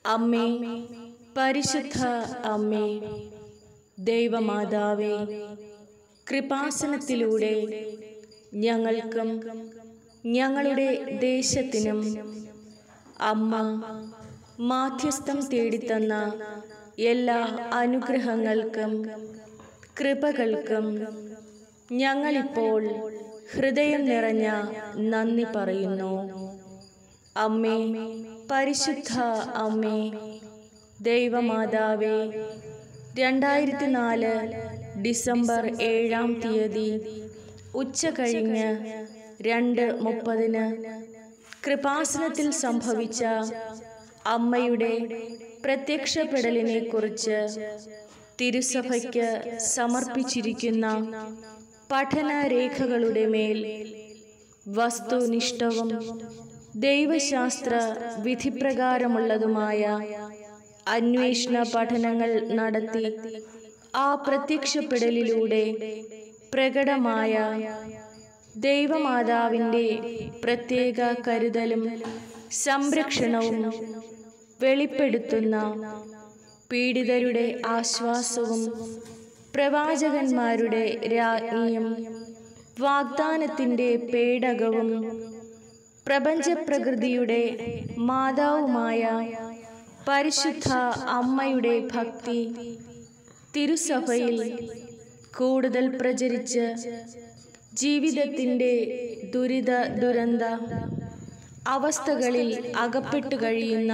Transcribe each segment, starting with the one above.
അമ്മേ പരിശുദ്ധ അമ്മേ ദൈവമാതാവേ കൃപാസനത്തിലൂടെ ഞങ്ങൾക്കും ഞങ്ങളുടെ ദേശത്തിനും അമ്മ മാധ്യസ്ഥം തേടിത്തന്ന എല്ലാ അനുഗ്രഹങ്ങൾക്കും കൃപകൾക്കും ഞങ്ങളിപ്പോൾ ഹൃദയം നിറഞ്ഞ നന്ദി പറയുന്നു അമ്മേ പരിശുദ്ധ അമ്മേ ദൈവമാതാവേ രണ്ടായിരത്തി നാല് ഡിസംബർ ഏഴാം തീയതി ഉച്ച കഴിഞ്ഞ് രണ്ട് മുപ്പതിന് കൃപാസനത്തിൽ സംഭവിച്ച അമ്മയുടെ പ്രത്യക്ഷപ്പെടലിനെ കുറിച്ച് തിരുസഭയ്ക്ക് സമർപ്പിച്ചിരിക്കുന്ന പഠനരേഖകളുടെ മേൽ വസ്തുനിഷ്ഠവും ദൈവശാസ്ത്ര വിധിപ്രകാരമുള്ളതുമായ അന്വേഷണ പഠനങ്ങൾ നടത്തി ആ പ്രത്യക്ഷപ്പെടലിലൂടെ പ്രകടമായ ദൈവമാതാവിൻ്റെ പ്രത്യേക കരുതലും സംരക്ഷണവും വെളിപ്പെടുത്തുന്ന പീഡിതരുടെ ആശ്വാസവും പ്രവാചകന്മാരുടെ രാജ്ഞിയും വാഗ്ദാനത്തിൻ്റെ പേടകവും പ്രപഞ്ചപ്രകൃതിയുടെ മാതാവുമായ പരിശുദ്ധ അമ്മയുടെ ഭക്തി തിരുസഭയിൽ കൂടുതൽ പ്രചരിച്ച് ജീവിതത്തിൻ്റെ ദുരിത ദുരന്ത അവസ്ഥകളിൽ അകപ്പെട്ടു കഴിയുന്ന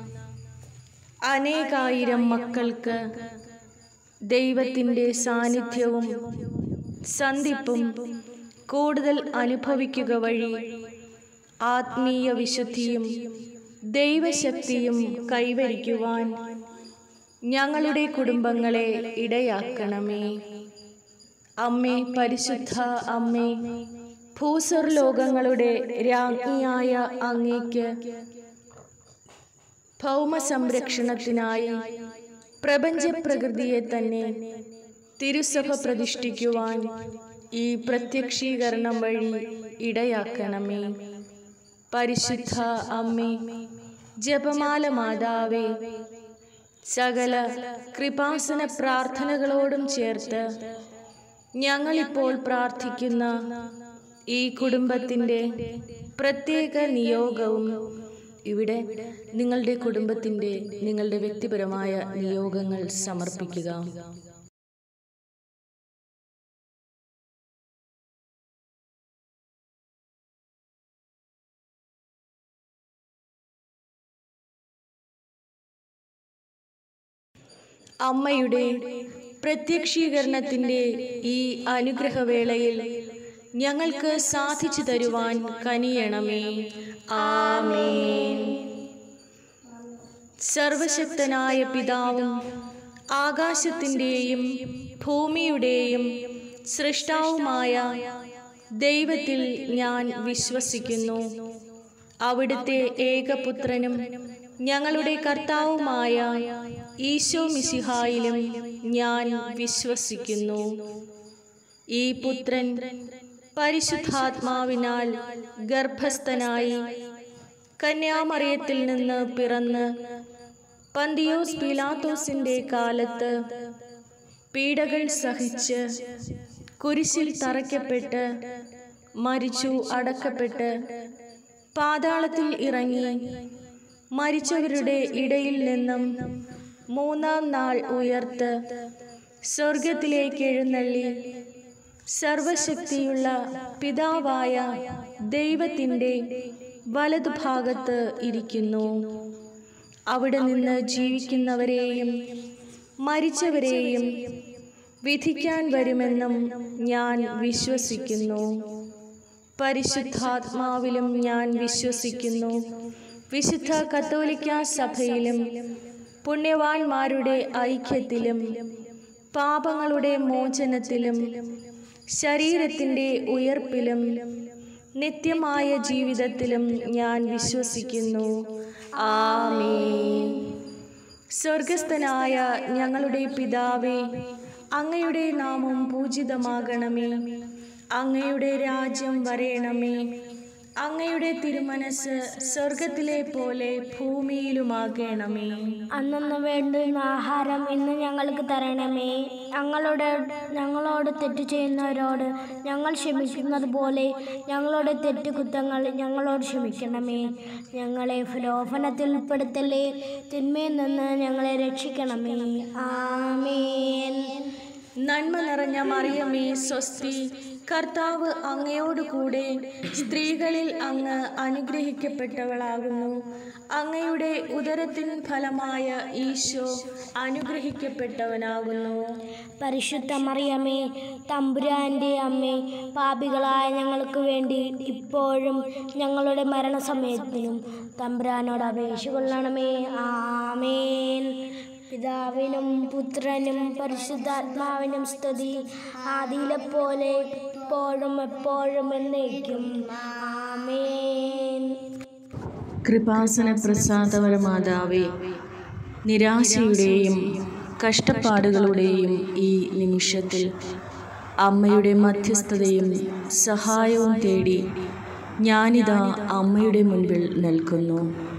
അനേകായിരം മക്കൾക്ക് ദൈവത്തിൻ്റെ സാന്നിധ്യവും സന്ധിപ്പും കൂടുതൽ അനുഭവിക്കുക വഴി ആത്മീയ വിശുദ്ധിയും ദൈവശക്തിയും കൈവരിക്കുവാൻ ഞങ്ങളുടെ കുടുംബങ്ങളെ ഇടയാക്കണമേ അമ്മേ പരിശുദ്ധ അമ്മേ ഭൂസർ ലോകങ്ങളുടെ രാജ്ഞിയായ അങ്ങേക്ക് ഭൗമ സംരക്ഷണത്തിനായി പ്രപഞ്ചപ്രകൃതിയെ തന്നെ തിരുസഭ പ്രതിഷ്ഠിക്കുവാൻ ഈ പ്രത്യക്ഷീകരണം വഴി ഇടയാക്കണമേ പരിശുദ്ധ അമ്മേ ജപമാല മാതാവേ സകല കൃപാസന പ്രാർത്ഥനകളോടും ചേർത്ത് ഞങ്ങളിപ്പോൾ പ്രാർത്ഥിക്കുന്ന ഈ കുടുംബത്തിൻ്റെ പ്രത്യേക നിയോഗവും ഇവിടെ നിങ്ങളുടെ കുടുംബത്തിൻ്റെ നിങ്ങളുടെ വ്യക്തിപരമായ നിയോഗങ്ങൾ സമർപ്പിക്കുക അമ്മയുടെ പ്രത്യക്ഷീകരണത്തിൻ്റെ ഈ അനുഗ്രഹവേളയിൽ ഞങ്ങൾക്ക് സാധിച്ചു തരുവാൻ കനിയണമേ ആമേൻ സർവശക്തനായ പിതാവും ആകാശത്തിൻ്റെയും ഭൂമിയുടെയും സൃഷ്ടാവുമായ ദൈവത്തിൽ ഞാൻ വിശ്വസിക്കുന്നു അവിടുത്തെ ഏകപുത്രനും ഞങ്ങളുടെ കർത്താവുമായ ഈശോ മിശിഹായിലും ഞാൻ വിശ്വസിക്കുന്നു ഈ പുത്രൻ പരിശുദ്ധാത്മാവിനാൽ ഗർഭസ്ഥനായി കന്യാമറിയത്തിൽ നിന്ന് പിറന്ന് പന്തിയോസ് പിലാത്തോസിന്റെ കാലത്ത് പീഡകൾ സഹിച്ച് കുരിശിൽ തറയ്ക്കപ്പെട്ട് മരിച്ചു അടക്കപ്പെട്ട് പാതാളത്തിൽ ഇറങ്ങി മരിച്ചവരുടെ ഇടയിൽ നിന്നും മൂന്നാം നാൾ ഉയർത്ത് സ്വർഗത്തിലേക്ക് എഴുന്നള്ളി സർവശക്തിയുള്ള പിതാവായ ദൈവത്തിൻ്റെ വലതുഭാഗത്ത് ഇരിക്കുന്നു അവിടെ നിന്ന് ജീവിക്കുന്നവരെയും മരിച്ചവരെയും വിധിക്കാൻ വരുമെന്നും ഞാൻ വിശ്വസിക്കുന്നു പരിശുദ്ധാത്മാവിലും ഞാൻ വിശ്വസിക്കുന്നു വിശുദ്ധ കത്തോലിക്ക സഭയിലും പുണ്യവാന്മാരുടെ ഐക്യത്തിലും പാപങ്ങളുടെ മോചനത്തിലും ശരീരത്തിൻ്റെ ഉയർപ്പിലും നിത്യമായ ജീവിതത്തിലും ഞാൻ വിശ്വസിക്കുന്നു ആമേൻ സ്വർഗസ്ഥനായ ഞങ്ങളുടെ പിതാവേ അങ്ങയുടെ നാമം പൂജിതമാകണമേ അങ്ങയുടെ രാജ്യം വരയണമേ അങ്ങയുടെ തിരുമനസ് സ്വർഗത്തിലെ പോലെ ഭൂമിയിലുമാകണമേ അന്നു വേണ്ടുന്ന ആഹാരം ഇന്ന് ഞങ്ങൾക്ക് തരണമേ ഞങ്ങളുടെ ഞങ്ങളോട് തെറ്റ് ചെയ്യുന്നവരോട് ഞങ്ങൾ ക്ഷമിക്കുന്നത് പോലെ ഞങ്ങളുടെ തെറ്റുകുറ്റങ്ങൾ ഞങ്ങളോട് ക്ഷമിക്കണമേ ഞങ്ങളെ ലോഭനത്തിൽ ഉൾപ്പെടുത്തലേ തിന്മയിൽ നിന്ന് ഞങ്ങളെ രക്ഷിക്കണമേ ആമേൻ നന്മ നിറഞ്ഞ മറിയമേ സ്വസ്തി കർത്താവ് അങ്ങയോട് കൂടെ സ്ത്രീകളിൽ അങ്ങ് അനുഗ്രഹിക്കപ്പെട്ടവളാകുന്നു അങ്ങയുടെ ഉദരത്തിൻ ഫലമായ ഈശോ അനുഗ്രഹിക്കപ്പെട്ടവനാകുന്നു പരിശുദ്ധ മറിയമേ തമ്പുരാൻ്റെ അമ്മേ പാപികളായ ഞങ്ങൾക്ക് വേണ്ടി ഇപ്പോഴും ഞങ്ങളുടെ മരണസമയത്തിനും തമ്പുരാനോട് അപേക്ഷ കൊള്ളണമേ ആമേൻ പിതാവിനും പുത്രനും പരിശുദ്ധാത്മാവിനും സ്തുതി ആദിയിലെ പോലെ ഇപ്പോഴും എപ്പോഴും എന്നേക്കും ആമേൻ കൃപാസന പ്രസാദപരമാതാവേ നിരാശയുടെയും കഷ്ടപ്പാടുകളുടെയും ഈ നിമിഷത്തിൽ അമ്മയുടെ മധ്യസ്ഥതയും സഹായവും തേടി ഞാനിതാ അമ്മയുടെ മുൻപിൽ നിൽക്കുന്നു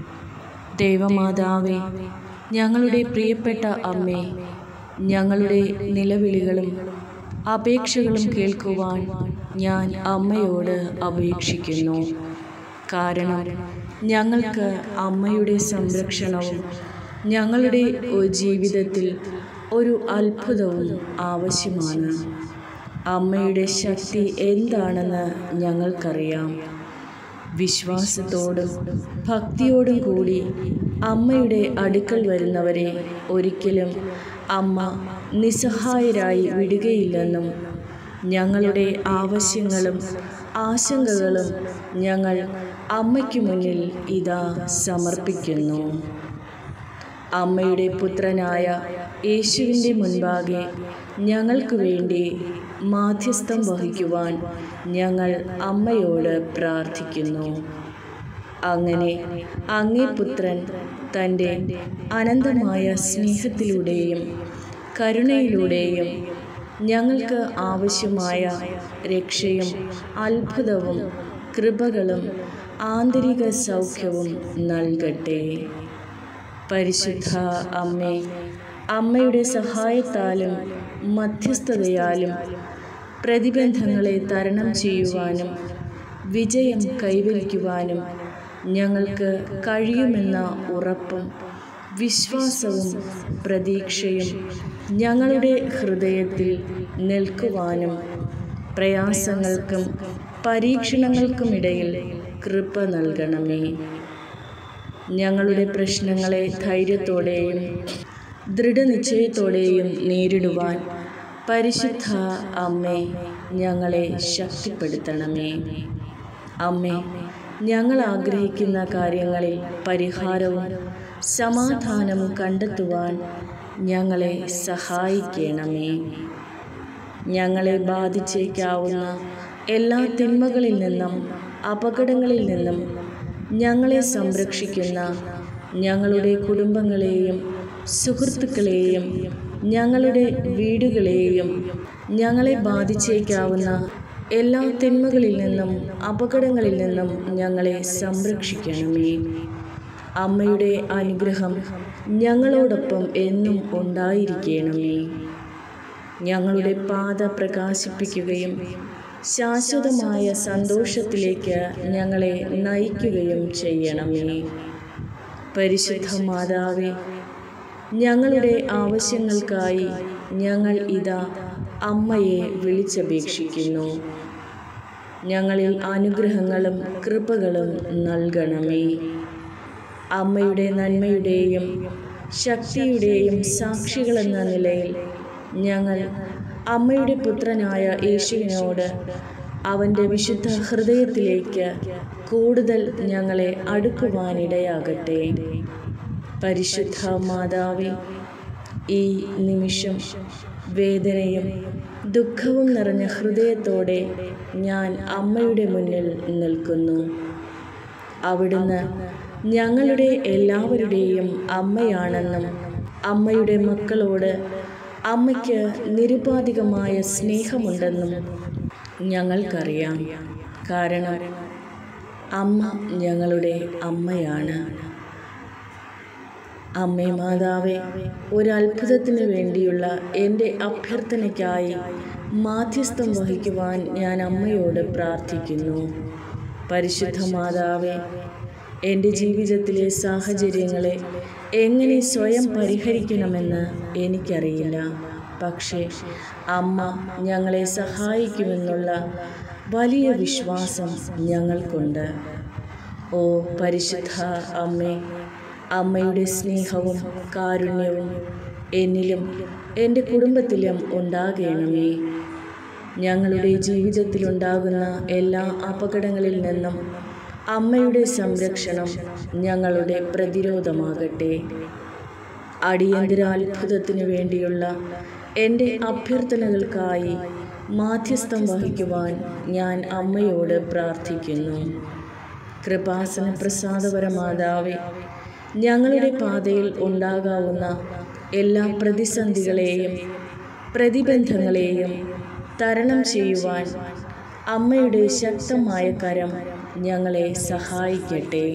ദൈവമാതാവേ ഞങ്ങളുടെ പ്രിയപ്പെട്ട അമ്മേ ഞങ്ങളുടെ നിലവിളികളും അപേക്ഷകളും കേൾക്കുവാൻ ഞാൻ അമ്മയോട് അപേക്ഷിക്കുന്നു കാരണം ഞങ്ങൾക്ക് അമ്മയുടെ സംരക്ഷണവും ഞങ്ങളുടെ ജീവിതത്തിൽ ഒരു അത്ഭുതവും ആവശ്യമാണ് അമ്മയുടെ ശക്തി എന്താണെന്ന് ഞങ്ങൾക്കറിയാം വിശ്വാസത്തോടും ഭക്തിയോടും കൂടി അമ്മയുടെ അടുക്കൽ വരുന്നവരെ ഒരിക്കലും അമ്മ നിസ്സഹായരായി വിടുകയില്ലെന്നും ഞങ്ങളുടെ ആവശ്യങ്ങളും ആശങ്കകളും ഞങ്ങൾ അമ്മയ്ക്ക് മുന്നിൽ ഇതാ സമർപ്പിക്കുന്നു അമ്മയുടെ പുത്രനായ യേശുവിൻ്റെ മുൻപാകെ ഞങ്ങൾക്ക് വേണ്ടി മാധ്യസ്ഥം വഹിക്കുവാൻ ഞങ്ങൾ അമ്മയോട് പ്രാർത്ഥിക്കുന്നു അങ്ങനെ അങ്ങേ പുത്രൻ തൻ്റെ അനന്തമായ സ്നേഹത്തിലൂടെയും കരുണയിലൂടെയും ഞങ്ങൾക്ക് ആവശ്യമായ രക്ഷയും അത്ഭുതവും കൃപകളും ആന്തരിക സൗഖ്യവും നൽകട്ടെ പരിശുദ്ധ അമ്മേ അമ്മയുടെ സഹായത്താലും മധ്യസ്ഥതയാലും പ്രതിബന്ധങ്ങളെ തരണം ചെയ്യുവാനും വിജയം കൈവരിക്കുവാനും ഞങ്ങൾക്ക് കഴിയുമെന്ന ഉറപ്പും വിശ്വാസവും പ്രതീക്ഷയും ഞങ്ങളുടെ ഹൃദയത്തിൽ നിൽക്കുവാനും പ്രയാസങ്ങൾക്കും പരീക്ഷണങ്ങൾക്കുമിടയിൽ കൃപ നൽകണമേ ഞങ്ങളുടെ പ്രശ്നങ്ങളെ ധൈര്യത്തോടെയും ദൃഢനിശ്ചയത്തോടെയും നേരിടുവാൻ പരിശുദ്ധ അമ്മേ ഞങ്ങളെ ശക്തിപ്പെടുത്തണമേ അമ്മേ ഞങ്ങൾ ആഗ്രഹിക്കുന്ന കാര്യങ്ങളിൽ പരിഹാരവും സമാധാനവും കണ്ടെത്തുവാൻ ഞങ്ങളെ സഹായിക്കണമേ ഞങ്ങളെ ബാധിച്ചേക്കാവുന്ന എല്ലാ തിന്മകളിൽ നിന്നും അപകടങ്ങളിൽ നിന്നും ഞങ്ങളെ സംരക്ഷിക്കുന്ന ഞങ്ങളുടെ കുടുംബങ്ങളെയും സുഹൃത്തുക്കളെയും ഞങ്ങളുടെ വീടുകളെയും ഞങ്ങളെ ബാധിച്ചേക്കാവുന്ന എല്ലാ തിന്മകളിൽ നിന്നും അപകടങ്ങളിൽ നിന്നും ഞങ്ങളെ സംരക്ഷിക്കണമേ അമ്മയുടെ അനുഗ്രഹം ഞങ്ങളോടൊപ്പം എന്നും ഉണ്ടായിരിക്കണമേ ഞങ്ങളുടെ പാത പ്രകാശിപ്പിക്കുകയും ശാശ്വതമായ സന്തോഷത്തിലേക്ക് ഞങ്ങളെ നയിക്കുകയും ചെയ്യണമേ പരിശുദ്ധ മാതാവേ ഞങ്ങളുടെ ആവശ്യങ്ങൾക്കായി ഞങ്ങൾ ഇതാ അമ്മയെ വിളിച്ചപേക്ഷിക്കുന്നു ഞങ്ങളിൽ അനുഗ്രഹങ്ങളും കൃപകളും നൽകണമേ അമ്മയുടെ നന്മയുടെയും ശക്തിയുടെയും സാക്ഷികളെന്ന നിലയിൽ ഞങ്ങൾ അമ്മയുടെ പുത്രനായ യേശുവിനോട് അവൻ്റെ വിശുദ്ധ ഹൃദയത്തിലേക്ക് കൂടുതൽ ഞങ്ങളെ അടുക്കുവാനിടയാകട്ടെ പരിശുദ്ധ മാതാവേ ഈ നിമിഷം വേദനയും ദുഃഖവും നിറഞ്ഞ ഹൃദയത്തോടെ ഞാൻ അമ്മയുടെ മുന്നിൽ നിൽക്കുന്നു അവിടുന്ന് ഞങ്ങളുടെ എല്ലാവരുടെയും അമ്മയാണെന്നും അമ്മയുടെ മക്കളോട് അമ്മയ്ക്ക് നിരുപാധികമായ സ്നേഹമുണ്ടെന്നും ഞങ്ങൾക്കറിയാം കാരണം അമ്മ ഞങ്ങളുടെ അമ്മയാണ് അമ്മേ മാതാവേ ഒരു അത്ഭുതത്തിന് വേണ്ടിയുള്ള എൻ്റെ അഭ്യർത്ഥനയ്ക്കായി മാധ്യസ്ഥം വഹിക്കുവാൻ ഞാൻ അമ്മയോട് പ്രാർത്ഥിക്കുന്നു പരിശുദ്ധ മാതാവേ എൻ്റെ ജീവിതത്തിലെ സാഹചര്യങ്ങളെ എങ്ങനെ സ്വയം പരിഹരിക്കണമെന്ന് എനിക്കറിയില്ല പക്ഷേ അമ്മ ഞങ്ങളെ സഹായിക്കുമെന്നുള്ള വലിയ വിശ്വാസം ഞങ്ങൾക്കുണ്ട് ഓ പരിശുദ്ധ അമ്മേ അമ്മയുടെ സ്നേഹവും കാരുണ്യവും എന്നിലും എൻ്റെ കുടുംബത്തിലും ഉണ്ടാകണമേ ഞങ്ങളുടെ ജീവിതത്തിലുണ്ടാകുന്ന എല്ലാ അപകടങ്ങളിൽ നിന്നും അമ്മയുടെ സംരക്ഷണം ഞങ്ങളുടെ പ്രതിരോധമാകട്ടെ അടിയന്തരാത്ഭുതത്തിനു വേണ്ടിയുള്ള എൻ്റെ അഭ്യർത്ഥനകൾക്കായി മാധ്യസ്ഥം വഹിക്കുവാൻ ഞാൻ അമ്മയോട് പ്രാർത്ഥിക്കുന്നു കൃപാസന പ്രസാദപരമാതാവെ ഞങ്ങളുടെ പാതയിൽ ഉണ്ടാകാവുന്ന എല്ലാ പ്രതിസന്ധികളെയും പ്രതിബന്ധങ്ങളെയും തരണം ചെയ്യുവാൻ അമ്മയുടെ ശക്തമായ കരം ഞങ്ങളെ സഹായിക്കട്ടെ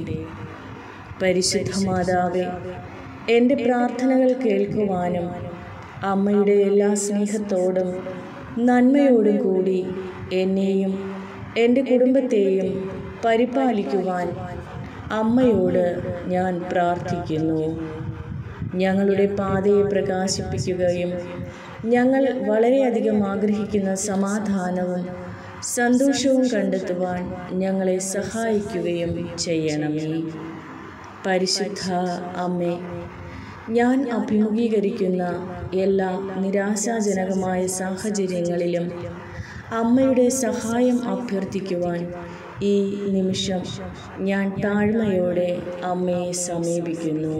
പരിശുദ്ധ മാതാവെ എൻ്റെ പ്രാർത്ഥനകൾ കേൾക്കുവാനും അമ്മയുടെ എല്ലാ സ്നേഹത്തോടും നന്മയോടും കൂടി എന്നെയും എൻ്റെ കുടുംബത്തെയും പരിപാലിക്കുവാൻ അമ്മയോട് ഞാൻ പ്രാർത്ഥിക്കുന്നു ഞങ്ങളുടെ പാതയെ പ്രകാശിപ്പിക്കുകയും ഞങ്ങൾ വളരെയധികം ആഗ്രഹിക്കുന്ന സമാധാനവും സന്തോഷവും കണ്ടെത്തുവാൻ ഞങ്ങളെ സഹായിക്കുകയും ചെയ്യണമേ പരിശുദ്ധ അമ്മേ ഞാൻ അഭിമുഖീകരിക്കുന്ന എല്ലാ നിരാശാജനകമായ സാഹചര്യങ്ങളിലും അമ്മയുടെ സഹായം അഭ്യർത്ഥിക്കുവാൻ ഈ നിമിഷം ഞാൻ താഴ്മയോടെ അമ്മയെ സമീപിക്കുന്നു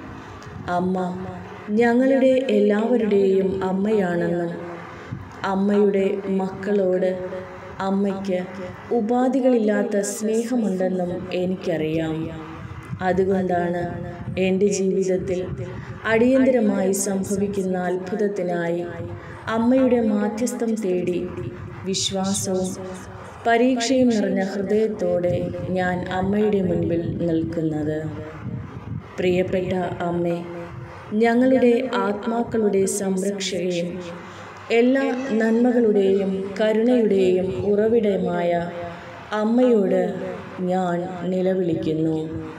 അമ്മ ഞങ്ങളുടെ എല്ലാവരുടെയും അമ്മയാണെന്നും അമ്മയുടെ മക്കളോട് അമ്മയ്ക്ക് ഉപാധികളില്ലാത്ത സ്നേഹമുണ്ടെന്നും എനിക്കറിയാം അതുകൊണ്ടാണ് എൻ്റെ ജീവിതത്തിൽ അടിയന്തരമായി സംഭവിക്കുന്ന അത്ഭുതത്തിനായി അമ്മയുടെ മാധ്യസ്ഥം തേടി വിശ്വാസവും പരീക്ഷയും നിറഞ്ഞ ഹൃദയത്തോടെ ഞാൻ അമ്മയുടെ മുൻപിൽ നിൽക്കുന്നത് പ്രിയപ്പെട്ട അമ്മേ ഞങ്ങളുടെ ആത്മാക്കളുടെ സംരക്ഷകയും എല്ലാ നന്മകളുടെയും കരുണയുടെയും ഉറവിടമായ അമ്മയോട് ഞാൻ നിലവിളിക്കുന്നു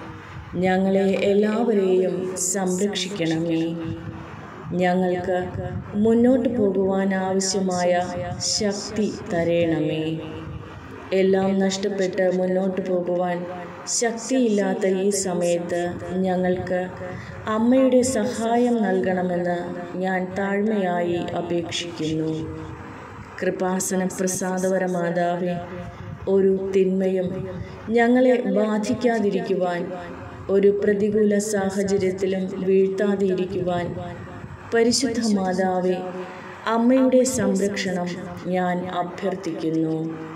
ഞങ്ങളെ എല്ലാവരെയും സംരക്ഷിക്കണമേ ഞങ്ങൾക്ക് മുന്നോട്ട് പോകുവാൻ ആവശ്യമായ ശക്തി തരയണമേ എല്ലാം നഷ്ടപ്പെട്ട് മുന്നോട്ട് പോകുവാൻ ശക്തിയില്ലാത്ത ഈ സമയത്ത് ഞങ്ങൾക്ക് അമ്മയുടെ സഹായം നൽകണമെന്ന് ഞാൻ താഴ്മയായി അപേക്ഷിക്കുന്നു കൃപാസന പ്രസാദവര മാതാവേ ഒരു തിന്മയും ഞങ്ങളെ ബാധിക്കാതിരിക്കുവാൻ ഒരു പ്രതികൂല സാഹചര്യത്തിലും വീഴ്ത്താതിരിക്കുവാൻ പരിശുദ്ധ മാതാവേ അമ്മയുടെ സംരക്ഷണം ഞാൻ അഭ്യർത്ഥിക്കുന്നു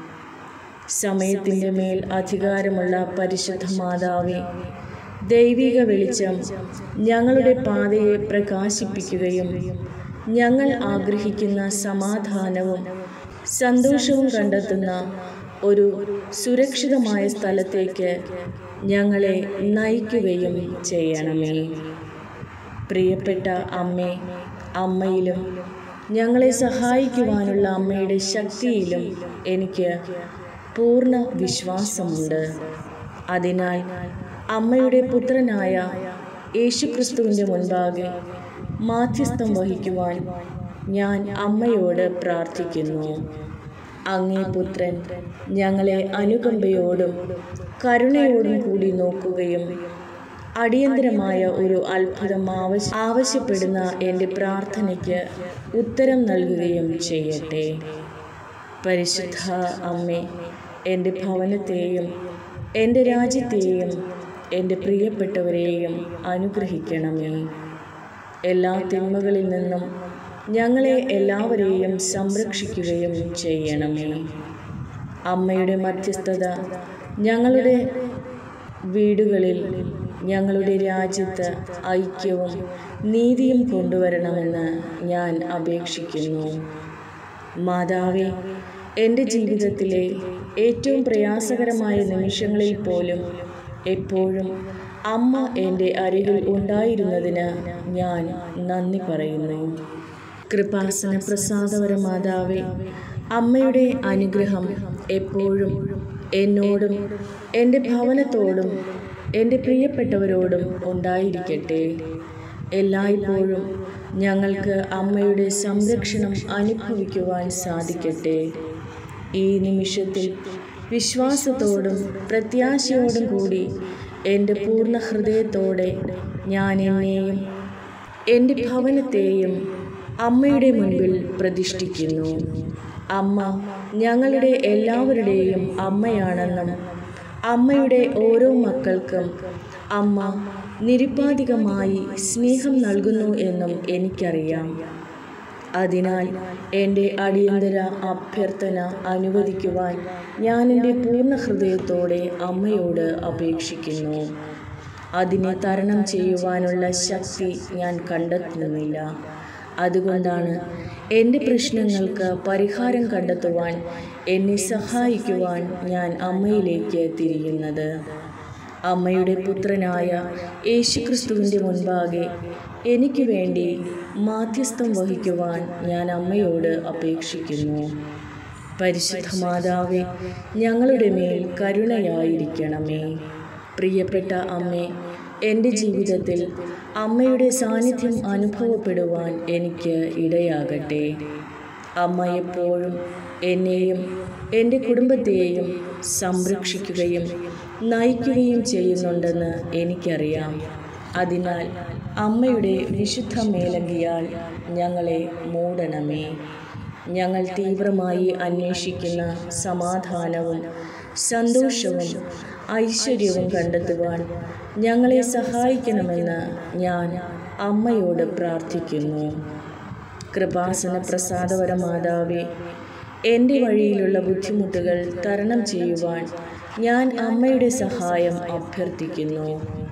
സമയത്തിൻ്റെ മേൽ അധികാരമുള്ള പരിശുദ്ധ മാതാവേ ദൈവിക വെളിച്ചം ഞങ്ങളുടെ പാതയെ പ്രകാശിപ്പിക്കുകയും ഞങ്ങൾ ആഗ്രഹിക്കുന്ന സമാധാനവും സന്തോഷവും കണ്ടെത്തുന്ന ഒരു സുരക്ഷിതമായ സ്ഥലത്തേക്ക് ഞങ്ങളെ നയിക്കുകയും ചെയ്യണമേ പ്രിയപ്പെട്ട അമ്മേ അമ്മയിലും ഞങ്ങളെ സഹായിക്കുവാനുള്ള അമ്മയുടെ ശക്തിയിലും എനിക്ക് പൂർണ്ണ വിശ്വാസമുണ്ട് അതിനാൽ അമ്മയുടെ പുത്രനായ യേശുക്രിസ്തുവിൻ്റെ മുൻപാകെ മാധ്യസ്ഥം വഹിക്കുവാൻ ഞാൻ അമ്മയോട് പ്രാർത്ഥിക്കുന്നു അങ്ങേ പുത്രൻ ഞങ്ങളെ അനുകമ്പയോടും കരുണയോടും കൂടി നോക്കുകയും അടിയന്തരമായ ഒരു അത്ഭുതം ആവശ്യ ആവശ്യപ്പെടുന്ന എൻ്റെ പ്രാർത്ഥനയ്ക്ക് ഉത്തരം നൽകുകയും ചെയ്യട്ടെ പരിശുദ്ധ അമ്മേ എൻ്റെ ഭവനത്തെയും എൻ്റെ രാജ്യത്തെയും എൻ്റെ പ്രിയപ്പെട്ടവരെയും അനുഗ്രഹിക്കണമേ എല്ലാ തിന്മകളിൽ നിന്നും ഞങ്ങളെ എല്ലാവരെയും സംരക്ഷിക്കുകയും ചെയ്യണമേ അമ്മയുടെ മധ്യസ്ഥത ഞങ്ങളുടെ വീടുകളിൽ ഞങ്ങളുടെ രാജ്യത്ത് ഐക്യവും നീതിയും കൊണ്ടുവരണമെന്ന് ഞാൻ അപേക്ഷിക്കുന്നു മാതാവേ എൻ്റെ ജീവിതത്തിലെ ഏറ്റവും പ്രയാസകരമായ നിമിഷങ്ങളിൽ പോലും എപ്പോഴും അമ്മ എൻ്റെ അരികിൽ ഉണ്ടായിരുന്നതിന് ഞാൻ നന്ദി പറയുന്നു കൃപാസന പ്രസാദവര മാതാവേ അമ്മയുടെ അനുഗ്രഹം എപ്പോഴും എന്നോടും എൻ്റെ ഭവനത്തോടും എൻ്റെ പ്രിയപ്പെട്ടവരോടും ഉണ്ടായിരിക്കട്ടെ എല്ലായ്പ്പോഴും ഞങ്ങൾക്ക് അമ്മയുടെ സംരക്ഷണം അനുഭവിക്കുവാൻ സാധിക്കട്ടെ ഈ നിമിഷത്തിൽ വിശ്വാസത്തോടും പ്രത്യാശയോടും കൂടി എൻ്റെ പൂർണ്ണ ഹൃദയത്തോടെ ഞാൻ എന്നെയും എൻ്റെ ഭവനത്തെയും അമ്മയുടെ മുൻപിൽ പ്രതിഷ്ഠിക്കുന്നു അമ്മ ഞങ്ങളുടെ എല്ലാവരുടെയും അമ്മയാണെന്നും അമ്മയുടെ ഓരോ മക്കൾക്കും അമ്മ നിരുപാധികമായി സ്നേഹം നൽകുന്നു എന്നും എനിക്കറിയാം അതിനാൽ എൻ്റെ അടിയന്തര അഭ്യർത്ഥന അനുവദിക്കുവാൻ ഞാൻ എൻ്റെ പൂർണ്ണ ഹൃദയത്തോടെ അമ്മയോട് അപേക്ഷിക്കുന്നു അതിനെ തരണം ചെയ്യുവാനുള്ള ശക്തി ഞാൻ കണ്ടെത്തുന്നില്ല അതുകൊണ്ടാണ് എൻ്റെ പ്രശ്നങ്ങൾക്ക് പരിഹാരം കണ്ടെത്തുവാൻ എന്നെ സഹായിക്കുവാൻ ഞാൻ അമ്മയിലേക്ക് തിരിയുന്നത് അമ്മയുടെ പുത്രനായ യേശുക്രിസ്തുവിൻ്റെ മുൻപാകെ എനിക്ക് വേണ്ടി മാധ്യസ്ഥം വഹിക്കുവാൻ ഞാൻ അമ്മയോട് അപേക്ഷിക്കുന്നു പരിശുദ്ധ മാതാവേ ഞങ്ങളുടെ മേൽ കരുണയായിരിക്കണമേ പ്രിയപ്പെട്ട അമ്മേ എൻ്റെ ജീവിതത്തിൽ അമ്മയുടെ സാന്നിധ്യം അനുഭവപ്പെടുവാൻ എനിക്ക് ഇടയാകട്ടെ അമ്മ എപ്പോഴും എന്നെയും എൻ്റെ കുടുംബത്തെയും സംരക്ഷിക്കുകയും നയിക്കുകയും ചെയ്യുന്നുണ്ടെന്ന് എനിക്കറിയാം അതിനാൽ അമ്മയുടെ വിശുദ്ധ മേലങ്കിയാൽ ഞങ്ങളെ മൂടണമേ ഞങ്ങൾ തീവ്രമായി അന്വേഷിക്കുന്ന സമാധാനവും സന്തോഷവും ഐശ്വര്യവും കണ്ടെത്തുവാൻ ഞങ്ങളെ സഹായിക്കണമെന്ന് ഞാൻ അമ്മയോട് പ്രാർത്ഥിക്കുന്നു കൃപാസന പ്രസാദവര മാതാവേ എൻ്റെ വഴിയിലുള്ള ബുദ്ധിമുട്ടുകൾ തരണം ചെയ്യുവാൻ ഞാൻ അമ്മയുടെ സഹായം അഭ്യർത്ഥിക്കുന്നു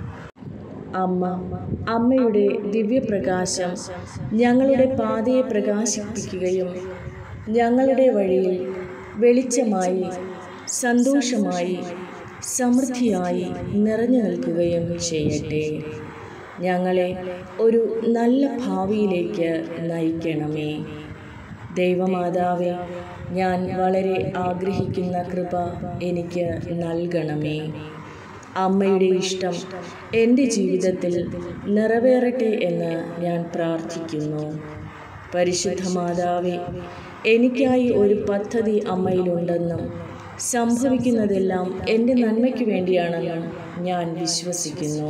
അമ്മ അമ്മയുടെ ദിവ്യപ്രകാശം ഞങ്ങളുടെ പാതയെ പ്രകാശിപ്പിക്കുകയും ഞങ്ങളുടെ വഴിയിൽ വെളിച്ചമായി സന്തോഷമായി സമൃദ്ധിയായി നിറഞ്ഞു നിൽക്കുകയും ചെയ്യട്ടെ ഞങ്ങളെ ഒരു നല്ല ഭാവിയിലേക്ക് നയിക്കണമേ ദൈവമാതാവെ ഞാൻ വളരെ ആഗ്രഹിക്കുന്ന കൃപ എനിക്ക് നൽകണമേ അമ്മയുടെ ഇഷ്ടം എൻ്റെ ജീവിതത്തിൽ നിറവേറട്ടെ എന്ന് ഞാൻ പ്രാർത്ഥിക്കുന്നു പരിശുദ്ധ മാതാവെ എനിക്കായി ഒരു പദ്ധതി അമ്മയിലുണ്ടെന്നും സംഭവിക്കുന്നതെല്ലാം എൻ്റെ നന്മയ്ക്ക് വേണ്ടിയാണെന്നും ഞാൻ വിശ്വസിക്കുന്നു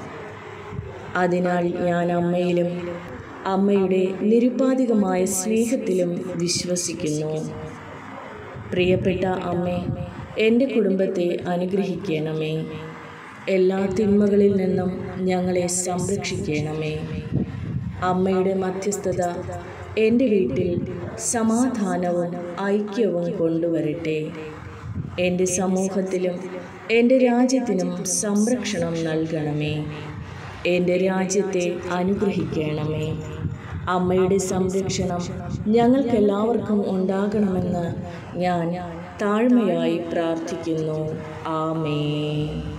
അതിനാൽ ഞാൻ അമ്മയിലും അമ്മയുടെ നിരുപാധികമായ സ്നേഹത്തിലും വിശ്വസിക്കുന്നു പ്രിയപ്പെട്ട അമ്മേ എൻ്റെ കുടുംബത്തെ അനുഗ്രഹിക്കണമേ എല്ലാ തിന്മകളിൽ നിന്നും ഞങ്ങളെ സംരക്ഷിക്കണമേ അമ്മയുടെ മധ്യസ്ഥത എൻ്റെ വീട്ടിൽ സമാധാനവും ഐക്യവും കൊണ്ടുവരട്ടെ എൻ്റെ സമൂഹത്തിലും എൻ്റെ രാജ്യത്തിനും സംരക്ഷണം നൽകണമേ എൻ്റെ രാജ്യത്തെ അനുഗ്രഹിക്കണമേ അമ്മയുടെ സംരക്ഷണം ഞങ്ങൾക്കെല്ലാവർക്കും ഉണ്ടാകണമെന്ന് ഞാൻ താഴ്മയായി പ്രാർത്ഥിക്കുന്നു ആമേ